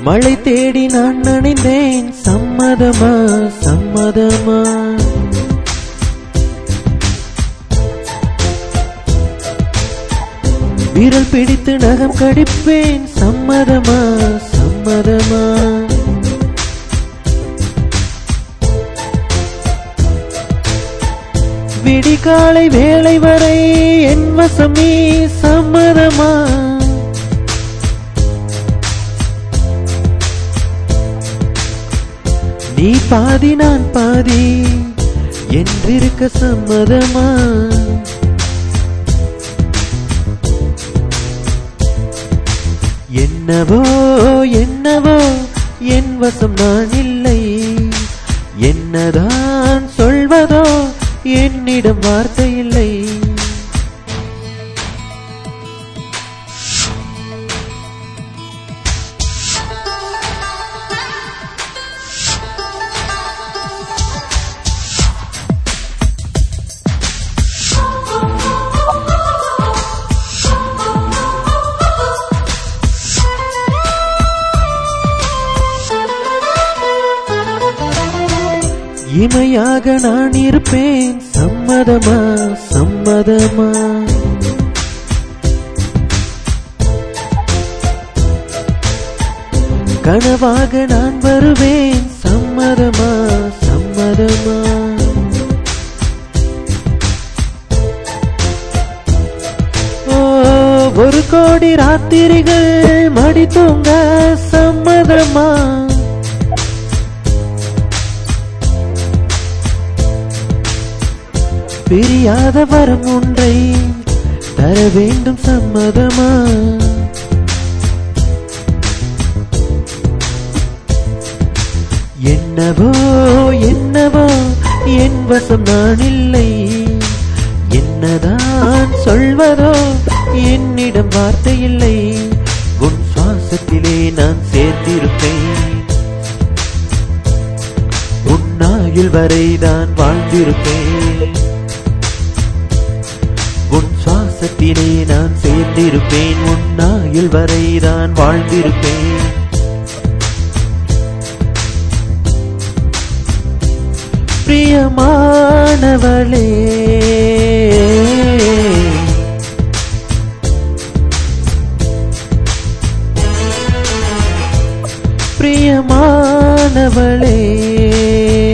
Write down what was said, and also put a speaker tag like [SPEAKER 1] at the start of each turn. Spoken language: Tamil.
[SPEAKER 1] மழை தேடி நான் நனைந்தேன் சம்மதமா சம்மதமா விரல் பிடித்து நகம் கடிப்பேன் சம்மதமா சம்மதமா விடிகாலை வேலை வரை என் வசமே சம்மதமா நீ பாதி நான் பாதி என்றிருக்க சம்மதமா என்னவோ என்னவோ என் வசம் நான் இல்லை என்னதான் சொல்வதோ என்னிடம் வார்த்தை இல்லை இமையாக நான் இருப்பேன் சம்மதமா சம்மதமா கனவாக நான் வருவேன் சம்மதமா சம்மதமா ஓ ஒரு கோடி ராத்திரிகள் மடி தூங்க சம்மதமா பிரியாத வரம் ஒன்றை தர வேண்டும் சம்மதமா என்னவோ என்னவோ என் வசம் நான் இல்லை என்னதான் சொல்வதோ என்னிடம் வார்த்தை இல்லை உன் சுவாசத்திலே நான் சேர்ந்திருப்பேன் உன் ஆயுள் வரைதான் வாழ்ந்திருப்பேன் உன் சுவாசத்திலே நான் சேர்ந்திருப்பேன் உன் ஆயுள் வரைதான் வாழ்ந்திருப்பேன் பிரியமானவளே பிரியமானவளே